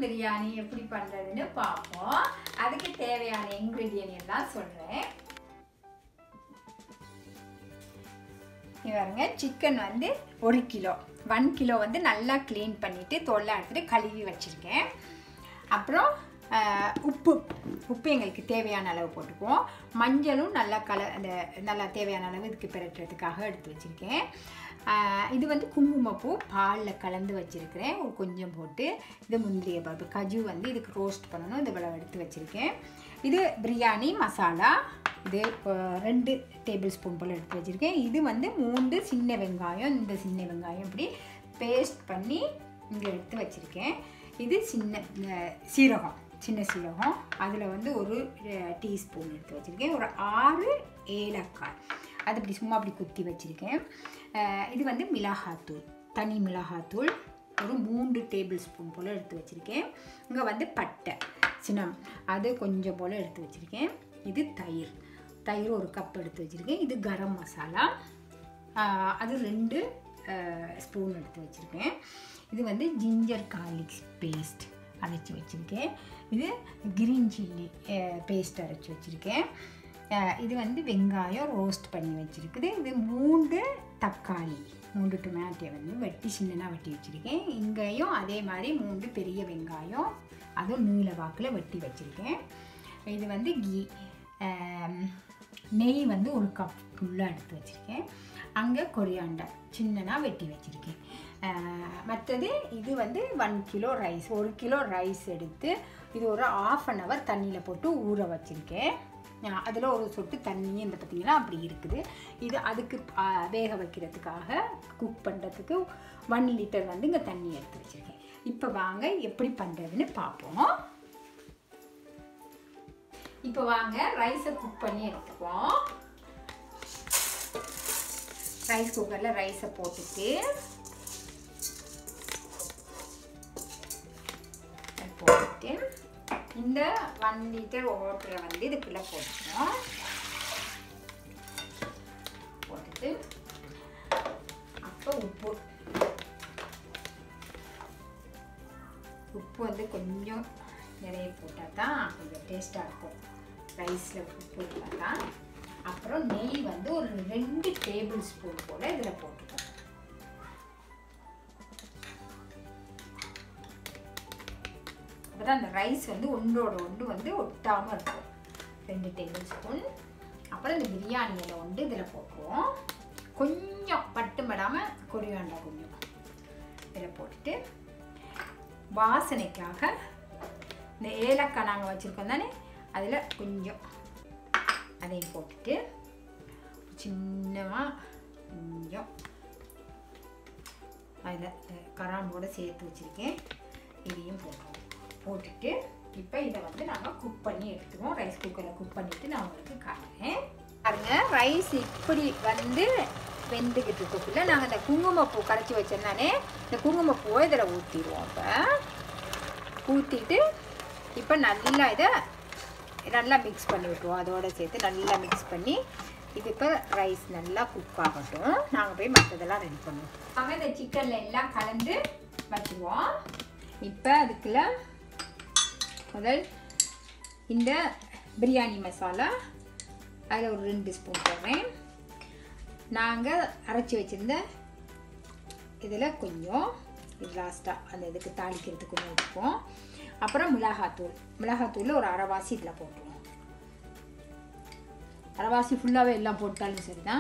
பிரியாணி எப்படி பண்ணுறதுன்னு பார்ப்போம் அதுக்கு தேவையான இன்க்ரீடியன்ட் எல்லாம் சொல்கிறேன் பாருங்க சிக்கன் வந்து ஒரு கிலோ ஒன் கிலோ வந்து நல்லா க்ளீன் பண்ணிவிட்டு தோல்லாம் எடுத்துகிட்டு கழுவி வச்சுருக்கேன் அப்புறம் ஆஹ், உப்பு உப்பு எங்களுக்கு தேவையான அளவு போட்டுக்குவோம் மஞ்சளும் நல்லா கல அந்த நல்லா தேவையான அளவு இதுக்கு பிரட்டுறதுக்காக எடுத்து வச்சுருக்கேன் ஆஹ், இது வந்து குங்குமப்பூ பாலில் கலந்து வச்சுருக்கிறேன் ஒரு கொஞ்சம் போட்டு இது முந்திரிய பருப்பு கஜு வந்து இதுக்கு ரோஸ்ட் பண்ணணும் இது இவ்வளவு எடுத்து வச்சுருக்கேன் இது பிரியாணி மசாலா இது அஹ், ரெண்டு டேபிள் ஸ்பூன் போல் எடுத்து வச்சுருக்கேன் இது வந்து மூன்று சின்ன வெங்காயம் இந்த சின்ன வெங்காயம் இப்படி பேஸ்ட் பண்ணி இங்கே எடுத்து வச்சுருக்கேன் இது சின்ன அஹ், சீரகம் சின்ன சீரகம் அதில் வந்து ஒரு டீஸ்பூன் எடுத்து வச்சுருக்கேன் ஒரு ஆறு ஏலக்காய் அது இப்படி சும்மா அப்படி குத்தி வச்சுருக்கேன் அஹ், இது வந்து மிளகாத்தூள் தனி மிளகாத்தூள் ஒரு மூன்று டேபிள் ஸ்பூன் போல் எடுத்து வச்சுருக்கேன் இங்கே வந்து பட்டை சினம் அது கொஞ்சம் போல் எடுத்து வச்சுருக்கேன் இது தயிர் தயிர் ஒரு கப் எடுத்து வச்சுருக்கேன் இது கரம் மசாலா ஆஹ், அது ரெண்டு ஸ்பூன் எடுத்து வச்சுருக்கேன் இது வந்து ஜிஞ்சர் கார்லிக் பேஸ்ட் அரைச்சி வச்சுருக்கேன் இது கிரீன் சில்லி பேஸ்ட் அரைச்சி வச்சுருக்கேன் அஹ் இது வந்து வெங்காயம் ரோஸ்ட் பண்ணி வச்சுருக்குது இது மூன்று தக்காளி மூன்று டொமேட்டோ வந்து வெட்டி சின்னதாக வெட்டி வச்சுருக்கேன் இங்கேயும் அதே மாதிரி மூன்று பெரிய வெங்காயம் அதுவும் நீல வாக்கில் வெட்டி வச்சுருக்கேன் இது வந்து கீ ஆம், நெய் வந்து ஒரு கப் ஃபுல்லாக எடுத்து வச்சுருக்கேன் அங்கே கொரியாண்டர் சின்னதாக வெட்டி வச்சுருக்கேன் மற்றது இது வந்து ஒன் கிலோ ரைஸ் ஒரு கிலோ ரைஸ் எடுத்து இது ஒரு ஆஃப் அன் ஹவர் தண்ணியில் போட்டு ஊற வச்சுருக்கேன் அதில் ஒரு சொட்டு தண்ணி இந்த பார்த்தீங்கன்னா அப்படி இருக்குது இது அதுக்கு ஆ, வேக வைக்கிறதுக்காக குக் பண்ணுறதுக்கு ஒன் லிட்டர் வந்து இங்கே தண்ணி எடுத்து வச்சுருக்கேன் இப்போ வாங்க எப்படி பண்ணுறதுன்னு பார்ப்போம் இப்போ வாங்க ரைஸை குக் பண்ணி எடுத்துக்குவோம் ரைஸ் குக்கரில் ரைஸை போட்டுட்டு அதை போட்டுட்டு இந்த ஒன் லிட்டர் வாட்டரை வந்து இதுக்குள்ளே போட்டுக்கணும் போட்டுட்டு அப்போ உப்பு உப்பு வந்து கொஞ்சம் நிறைய போட்டால் தான் கொஞ்சம் டேஸ்ட்டாக இருக்கும் ரைஸில் உப்பு இருந்தால் தான் அப்புறம் நெய் வந்து ஒரு ரெண்டு டேபிள் ஸ்பூன் போல் இதில் போட்டுக்கணும் அப்பதான் அந்த ரைஸ் வந்து ஒன்றோட ஒன்று வந்து ஒட்டாமல் இருக்கும் ரெண்டு டேபிள் ஸ்பூன் அப்புறம் இந்த பிரியாணி இலை வந்து இதில் போட்டுருவோம் கொஞ்சம் பட்டு படாமல் கொரியாண்டா கொஞ்சம் இதில் போட்டுட்டு வாசனைக்காக இந்த ஏலக்காய் நாங்கள் வச்சுருக்கோம் தானே அதில் கொஞ்சம் அதையும் போட்டுட்டு சின்னமாக கொஞ்சம் அதில் கராம்போடு சேர்த்து வச்சுருக்கேன் இதையும் போட்டுருவோம் போட்டுட்டு இப்போ இதை வந்து நாங்கள் குக் பண்ணி எடுத்துக்குவோம் ரைஸ் குக்கரில் குக் பண்ணிவிட்டு நான் உங்களுக்கு காட்டுறேன் பாருங்க ரைஸ் இப்படி வந்து வெந்துக்கிட்டு இருக்கக்குள்ள நாங்கள் இந்த குங்குமப்பூ கரைச்சி வச்சிருந்தானே இந்த குங்குமப்பூவை இதில் ஊற்றிடுவோம் இப்போ ஊற்றிட்டு இப்போ நல்லா இதை நல்லா மிக்ஸ் பண்ணி விட்டுருவோம் அதோட சேர்த்து நல்லா மிக்ஸ் பண்ணி இது இப்போ ரைஸ் நல்லா குக் ஆகட்டும் நாங்கள் போய் மற்றதெல்லாம் ரெடி பண்ணுவோம் நாங்கள் இந்த சிக்கனில் எல்லாம் கலந்து வச்சுருவோம் இப்போ அதுக்குள்ள முதல் இந்த பிரியாணி மசாலா அதில் ஒரு ரெண்டு ஸ்பூன் போடுறேன் நாங்கள் அரைச்சி வச்சுருந்த இதில் கொஞ்சம் இது லாஸ்ட்டாக அந்த இதுக்கு தாளிக்கிறதுக்கு கொஞ்சம் வச்சுப்போம் அப்புறம் மிளகாத்தூள் மிளகாத்தூளில் ஒரு அரைவாசி இதில் போட்டுருவோம் அரைவாசி ஃபுல்லாகவே எல்லாம் போட்டாலும் சரிதான்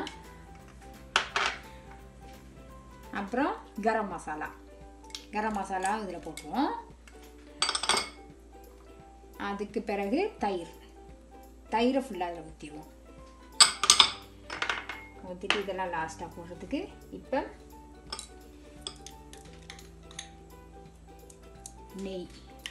அப்புறம் கரம் மசாலா கரம் மசாலா இதில் போட்டுருவோம் அதுக்கு பிறகு தயிர் தயிரை ஃபுல்லாக அதில் ஊற்றிடுவோம் ஊற்றிட்டு இதெல்லாம் லாஸ்ட்டாக போடுறதுக்கு இப்போ நெய்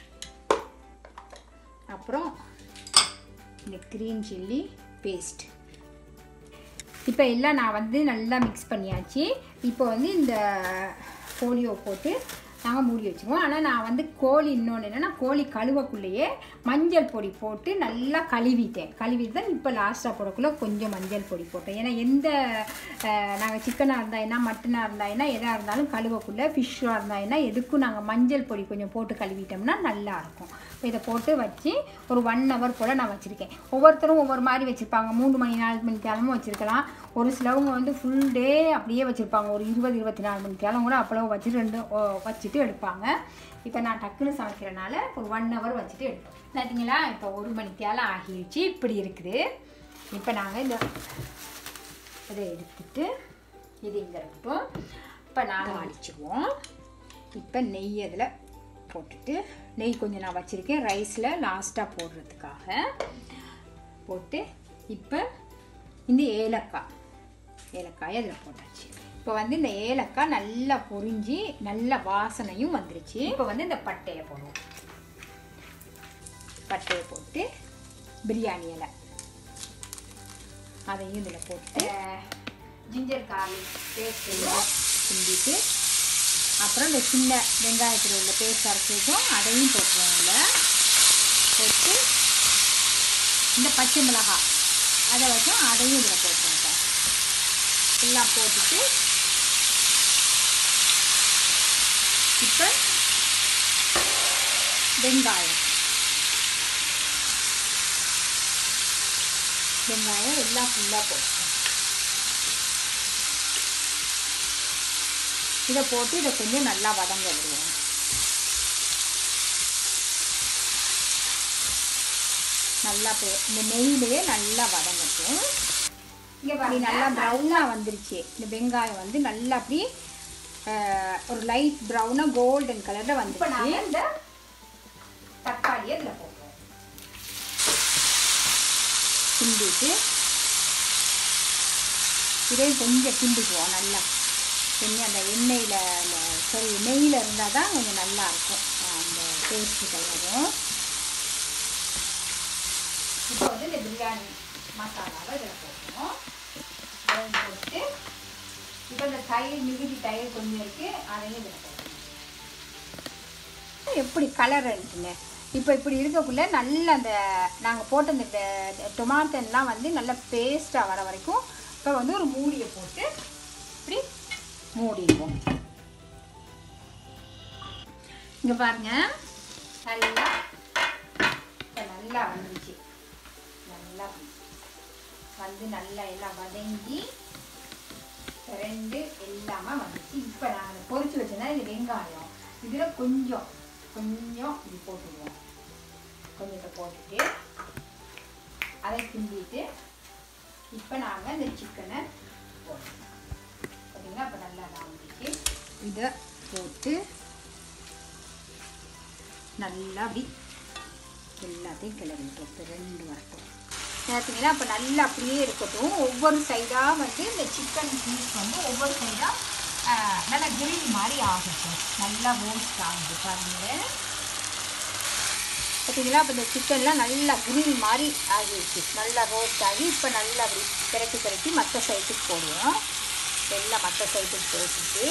அப்புறம் இந்த க்ரீன் சில்லி பேஸ்ட் இப்போ எல்லாம் நான் வந்து நல்லா மிக்ஸ் பண்ணியாச்சு இப்போ வந்து இந்த போலியோ போட்டு நாங்கள் மூடி வச்சுருவோம் ஆனால் நான் வந்து கோழி இன்னொன்று என்னென்னா கோழி கழுவக்குள்ளேயே மஞ்சள் பொடி போட்டு நல்லா கழுவிட்டேன் கழுவிட்டு தான் இப்போ லாஸ்ட்டாக போடக்குள்ள கொஞ்சம் மஞ்சள் பொடி போட்டேன் ஏன்னா எந்த நாங்கள் சிக்கனாக இருந்தா என்ன மட்டனாக இருந்தா என்ன எதாக இருந்தாலும் கழுவக்குள்ளே ஃபிஷ்ஷாக இருந்தா என்ன எதுக்கும் நாங்கள் மஞ்சள் பொடி கொஞ்சம் போட்டு கழுவிட்டோம்னா நல்லாயிருக்கும் இப்போ இதை போட்டு வச்சு ஒரு ஒன் ஹவர் போல் நான் வச்சுருக்கேன் ஒவ்வொருத்தரும் ஒவ்வொரு மாதிரி வச்சுருப்பாங்க மூணு மணி நாலு மணி கிழமும் வச்சுருக்கலாம் ஒரு சிலவங்க வந்து ஃபுல் டே அப்படியே வச்சுருப்பாங்க ஒரு இருபது இருபத்தி நாலு மணி கிழமை கூட அப்பளவு வச்சுட்டு ரெண்டு ஓ, வச்சுட்டு எடுப்பாங்க இப்போ நான் டக்குன்னு சமைக்கிறனால ஒரு ஒன் ஹவர் வச்சுட்டு எடுப்போம் பார்த்தீங்களா இப்போ ஒரு மணி தேலம் ஆகிடுச்சு இப்படி இருக்குது இப்போ நாங்கள் இந்த இதை எடுத்துட்டு இது இங்கே இருக்கட்டும் இப்போ நாங்கள் அடிச்சிடுவோம் இப்போ நெய் அதில் போட்டுட்டு நெய் கொஞ்சம் நான் வச்சுருக்கேன் ரைஸில் லாஸ்ட்டாக போடுறதுக்காக போட்டு இப்போ இந்த ஏலக்காய் ஏலக்காய் அதில் போட்டாச்சு இப்போ வந்து இந்த ஏலக்காய் நல்லா பொரிஞ்சு நல்ல வாசனையும் வந்துருச்சு இப்போ வந்து இந்த பட்டையை போடுவோம் பட்டையை போட்டு பிரியாணி இலை அதையும் இதில் போட்டு ஜிஞ்சர் கார்லிக் பேஸ்ட் கிண்டிட்டு அப்புறம் இந்த சின்ன வெங்காயத்தில் உள்ள பேஸ்ட் அரைச்சிருக்கோம் அதையும் போட்டுருவோம் இதில் போட்டு இந்த பச்சை மிளகாய் அதை வச்சும் அதையும் இதில் போட்டுருவோம் சார் எல்லாம் போட்டுட்டு இப்போ வெங்காயம் வெங்காயம் எல்லாம் ஃபுல்லாக போட்டுருவோம் இதை போட்டு இதை கொஞ்சம் நல்லா வதங்க விடுவோம் நல்லா பே- இந்த நெய்யிலேயே நல்லா வதங்கட்டும் இங்கே பாருங்க நல்லா ப்ரௌனாக வந்துருச்சு இந்த வெங்காயம் வந்து நல்லா அப்படி அஹ், ஒரு லைட் ப்ரௌனாக கோல்டன் கலரில் வந்துருச்சு இந்த தக்காளியை இதில் போடுறோம் கிண்டிட்டு இதையும் கொஞ்சம் கிண்டிக்குவோம் நல்லா கொஞ்சம் அந்த எண்ணெயில் அந்த சரி நெய்யில் இருந்தால் தான் கொஞ்சம் நல்லா இருக்கும் அந்த டேஸ்ட்டு கலரும் இப்போ வந்து இந்த பிரியாணி மசாலாவை இதில் போட்டுருவோம் இதையும் போட்டு இப்போ இந்த தயிர் மிகுதி தயிர் கொஞ்சம் இருக்குது அதையும் இதில் போட்டுருவோம் எப்படி கலர் இருக்குங்க இப்போ இப்படி இருக்கக்குள்ள நல்ல அந்த நாங்கள் போட்ட இந்த டொ- டொமாட்டோலாம் வந்து நல்ல பேஸ்ட்டாக வர வரைக்கும் இப்போ வந்து ஒரு மூடியை போட்டு இப்படி மூடிடுவோம் இங்கே பாருங்க நல்லா இப்போ நல்லா வந்துச்சு நல்லா வந்து நல்லா எல்லாம் வதங்கி ரெண்டு எல்லாமே வந்துச்சு இப்போ நான் பொரிச்சு வச்சேன்னா இது வெங்காயம் இதில் கொஞ்சம் கொஞ்சம் இது போட்டுருவோம் கொஞ்சத்தை போட்டுட்டு அதை கிண்டிட்டு இப்போ நாங்கள் இந்த சிக்கனை போடுறோம் பார்த்தீங்கன்னா இப்போ நல்லா வந்துச்சு இதை போட்டு நல்லா அப்படி எல்லாத்தையும் கிளறி விட்டுரும் ரெண்டு வரட்டும் பார்த்தீங்கன்னா அப்போ நல்லா அப்படியே இருக்கட்டும் ஒவ்வொரு சைடாக வந்து இந்த சிக்கன் பீஸ் வந்து ஒவ்வொரு சைடாக நல்லா கிரில் மாதிரி ஆகட்டும் நல்லா ரோஸ்ட் ஆகுது பாருங்கள் பார்த்தீங்களா இப்போ இந்த சிக்கன்லாம் நல்லா கிரில் மாதிரி ஆகிடுச்சு நல்லா ரோஸ்ட் ஆகி இப்போ நல்லா அப்படி திரட்டி திரட்டி மற்ற சைட்டுக்கு போடுவோம் எல்லாம் மற்ற சைட்டுக்கு போட்டுட்டு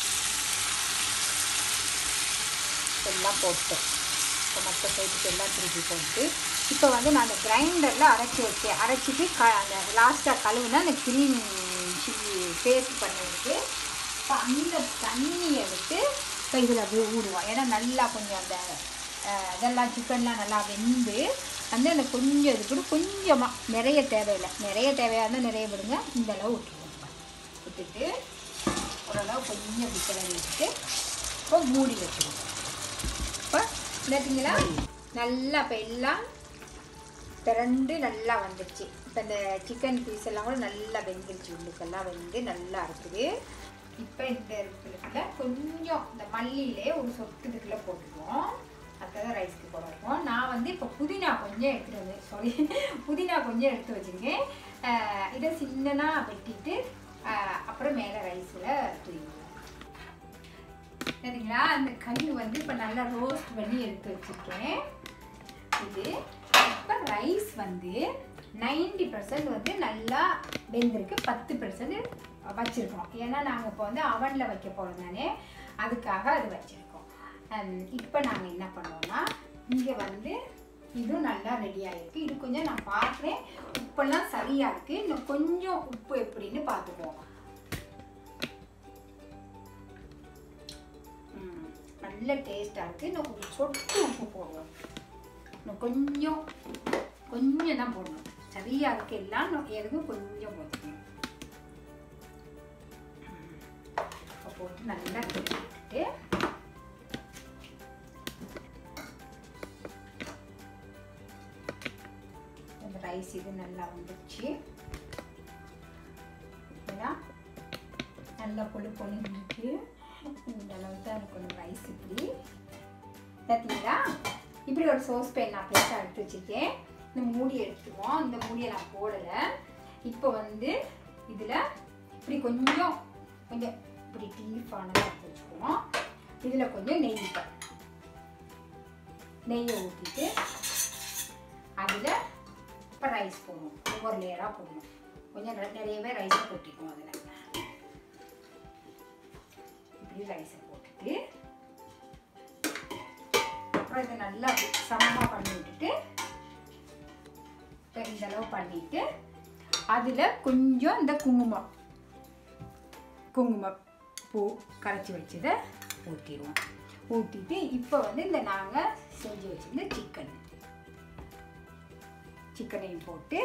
எல்லாம் போட்டோம் இப்போ மற்ற சைட்டுக்கு எல்லாம் திருப்பி போட்டு இப்போ வந்து நான் அந்த கிரைண்டரில் அரைச்சி வச்சேன் அரைச்சிட்டு க அந்த லாஸ்ட்டாக கழுவுனா அந்த க்ரீன் சில்லி பேஸ்ட் பண்ணிருக்கு இப்போ அந்த தண்ணி எடுத்து இப்போ இதில் அப்படியே ஊடுவோம் ஏன்னா நல்லா கொஞ்சம் அந்த அஹ், இதெல்லாம் சிக்கன்லாம் நல்லா வெந்து வந்து அந்த கொஞ்சம் இது கூட கொஞ்சமாக நிறைய தேவையில்லை நிறைய தேவையாக இருந்தால் நிறைய விடுங்க இந்த அளவு விட்டுருவோம் விட்டுட்டு ஓரளவு கொஞ்சம் இப்படி கிளறி விட்டுட்டு இப்போ மூடி வச்சுருவோம் இப்போ பார்த்தீங்களா நல்லா இப்போ எல்லாம் திரண்டு நல்லா வந்துடுச்சு இப்போ இந்த சிக்கன் பீஸ் எல்லாம் கூட நல்லா வெந்துருச்சு உள்ளுக்கெல்லாம் வெந்து நல்லா இருக்குது இப்போ இந்த இருக்குல்ல கொஞ்சம் இந்த மல்லியிலே ஒரு சொட்டு இதுக்குள்ள போட்டுக்குவோம் அதுதான் ரைஸ்க்கு போட வைப்போம் நான் வந்து இப்போ புதினா கொஞ்சம் எடுத்துகிட்டு வந்து சாரி புதினா கொஞ்சம் எடுத்து வச்சுருக்கேன் அஹ் இதை சின்னதாக வெட்டிட்டு அஹ் அப்புறம் மேலே ரைஸில் தூக்கிடுவோம் சரிங்களா அந்த கறி வந்து இப்போ நல்லா ரோஸ்ட் பண்ணி எடுத்து வச்சுருக்கேன் இது இப்போ ரைஸ் வந்து நைன்டி பர்சன்ட் வந்து நல்லா வெந்திருக்கு பத்து பர்சன்ட் வச்சுருக்கோம் ஏன்னா நாங்கள் இப்போ வந்து அவனில் வைக்க போகிறோம் தானே அதுக்காக அது வச்சுருக்கோம் இப்போ நாங்கள் என்ன பண்ணுவோம்னா இங்கே வந்து இதுவும் நல்லா ரெடி ஆகிருக்கு இது கொஞ்சம் நான் பார்க்குறேன் உப்பெல்லாம் சரியாக இருக்குது இன்னும் கொஞ்சம் உப்பு எப்படின்னு பார்த்துக்குவோம் ம், நல்ல டேஸ்ட்டாக இருக்குது இன்னும் ஒரு சொட்டு உப்பு போடுவோம் இன்னும் கொஞ்சம் கொஞ்சம் தான் போடணும் சரியாக இருக்கு எல்லாம் இன்னும் எதுக்கும் கொஞ்சம் போட்டுக்கணும் ம், இப்போ போட்டு நல்லா கிண்டிட்டு இந்த ரைஸ் இது நல்லா வந்துடுச்சு ஏன்னா நல்லா பொழு பொண்ணு இருக்கு இந்த அளவுக்கு தான் இருக்கணும் ரைஸ் இப்படி பார்த்தீங்களா இப்படி ஒரு சோஸ் பேன் நான் பெருசாக எடுத்து வச்சுருக்கேன் இந்த மூடி எடுத்துருவோம் இந்த மூடியை நான் போடலை இப்போ வந்து இதில் இப்படி கொஞ்சம் கொஞ்சம் இப்படி டீஃபானதாக எடுத்து வச்சுக்குவோம் இதில் கொஞ்சம் நெய் விட்டேன் நெய்யை ஊற்றிட்டு அதில் இப்போ ரைஸ் போடணும் ஒவ்வொரு லேயராக போடணும் கொஞ்சம் நிற- நிறையவே ரைஸை கொட்டிக்கும் அதில் இப்படி ரைஸை போட்டுட்டு அப்புறம் இதை நல்லா சமமாக பண்ணி விட்டுட்டு இப்போ இந்த அளவு பண்ணிட்டு அதில் கொஞ்சம் இந்த குங்குமம் குங்குமம் பூ கரைச்சி வச்சதை ஊற்றிடுவோம் ஊற்றிட்டு இப்போ வந்து இந்த நாங்கள் செஞ்சு வச்சிருந்த சிக்கன் சிக்கனையும் போட்டு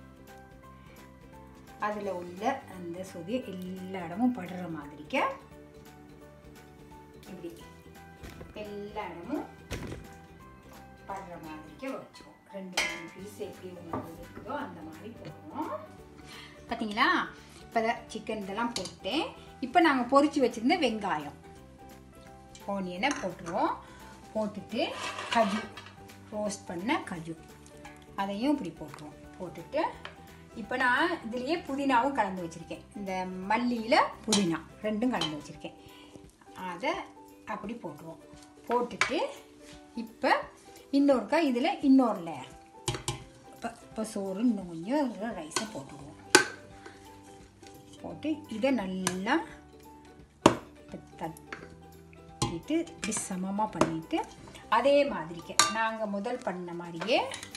அதில் உள்ள அந்த சொதி எல்லா இடமும் படுற மாதிரிக்க இப்படி எல்லா இடமும் படுற மாதிரிக்க வச்சுக்குவோம் ரெண்டு மூணு பீஸ் எப்படி உங்களுக்கு இருக்குதோ அந்த மாதிரி போடுவோம் பார்த்தீங்களா இப்போ சிக்கன் இதெல்லாம் போட்டேன் இப்போ நாங்கள் பொரிச்சு வச்சுருந்த வெங்காயம் ஓனியனை போட்டுருவோம் போட்டுட்டு கஜு ரோஸ்ட் பண்ண கஜு அதையும் இப்படி போட்டுருவோம் போட்டுட்டு இப்போ நான் இதுலேயே புதினாவும் கலந்து வச்சுருக்கேன் இந்த மல்லியில் புதினா ரெண்டும் கலந்து வச்சுருக்கேன் அதை அப்படி போட்டுருவோம் போட்டுட்டு இப்போ இன்னொருக்கா இதில் இன்னொரு லேயர் இப்போ இப்போ சோறு இன்னும் கொஞ்சம் ரைஸை போட்டுடுவோம் போட்டு இதை நல்லா இப்ப தட்டிட்டு இப்படி சமமாக பண்ணிட்டு அதே மாதிரிக்கு நாங்கள் முதல் பண்ண மாதிரியே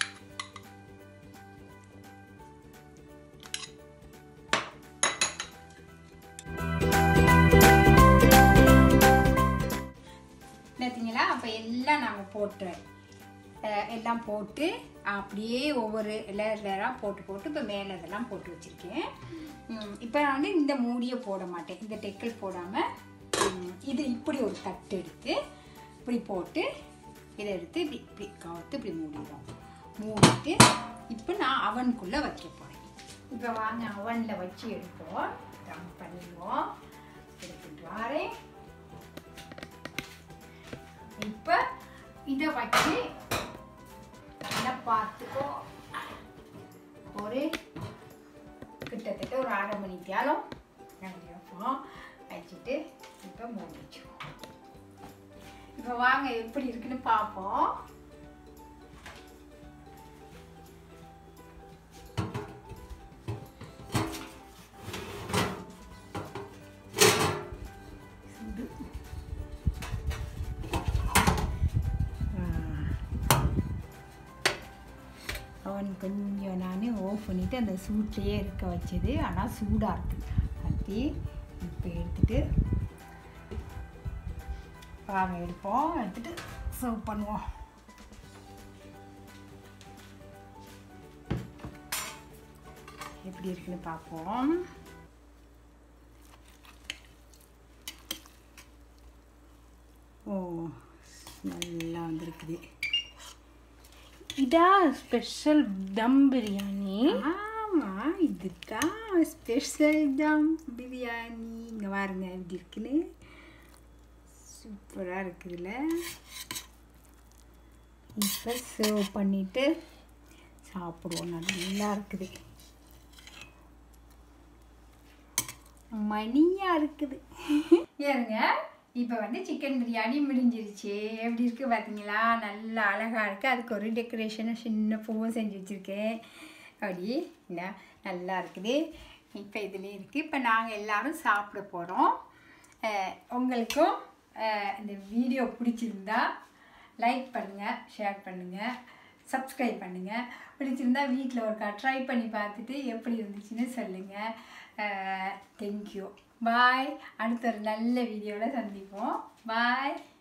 பார்த்தீங்களா அப்போ எல்லாம் நாங்கள் போட்டு அஹ், எல்லாம் போட்டு அப்படியே ஒவ்வொரு லேயர் லேயராக போட்டு போட்டு இப்போ மேலே இதெல்லாம் போட்டு வச்சுருக்கேன் இப்போ நான் வந்து இந்த மூடியை போட மாட்டேன் இந்த டெக்கல் போடாமல் இது இப்படி ஒரு தட்டு எடுத்து இப்படி போட்டு இதை எடுத்து இப்படி இப்படி கவுத்து இப்படி மூடிடுவோம் மூடிட்டு இப்போ நான் அவனுக்குள்ளே வைக்க போகிறேன் இப்போ வாங்க அவனில் வச்சு எடுப்போம் டம் பண்ணிடுவோம் எடுத்துட்டு வரேன் இப்போ இதை வச்சு நல்லா பார்த்துக்கோ ஒரு கிட்டத்தட்ட ஒரு அரை மணி தியாலம் வைப்போம் வச்சுட்டு இப்போ மூடி வச்சுக்குவோம் இப்போ வாங்க எப்படி இருக்குன்னு பார்ப்போம் சுடு. அவன் கொஞ்சம் நான் ஆஃப் பண்ணிவிட்டு அந்த சூட்லேயே இருக்க வச்சது ஆனால் சூடாக இருக்குது கத்தி இப்போ எடுத்துட்டு வாங்க எடுப்போம் எடுத்துட்டு சர்வ் பண்ணுவோம் எப்படி இருக்குன்னு பார்ப்போம் ஓ நல்லா வந்திருக்குது இதா ஸ்பெஷல் தம் பிரியாணி ஆமாம் இதுதான் ஸ்பெஷல் தம் பிரியாணி இங்கே பாருங்க எப்படி இருக்குன்னு சூப்பராக இருக்குதுல்ல இப்போ சர்வ் பண்ணிவிட்டு சாப்பிடுவோம் நல்லா இருக்குது மணியாக இருக்குது ஏறுங்க இப்போ வந்து சிக்கன் பிரியாணி முடிஞ்சிருச்சு எப்படி இருக்குது பார்த்தீங்களா நல்லா அழகாக இருக்குது அதுக்கு ஒரு டெக்கரேஷனும் சின்ன பூவும் செஞ்சு வச்சுருக்கேன் அப்படி என்ன நல்லா இருக்குது இப்போ இதுலேயே இருக்குது இப்போ நாங்கள் எல்லாரும் சாப்பிட போகிறோம் உங்களுக்கும் அஹ், இந்த வீடியோ பிடிச்சிருந்தா லைக் பண்ணுங்கள் ஷேர் பண்ணுங்கள் சப்ஸ்கிரைப் பண்ணுங்கள் பிடிச்சிருந்தா வீட்டில் ஒருக்கா ட்ரை பண்ணி பார்த்துட்டு எப்படி இருந்துச்சுன்னு சொல்லுங்கள் தேங்க்யூ பாய் அடுத்த ஒரு நல்ல வீடியோவில் சந்திப்போம் பாய்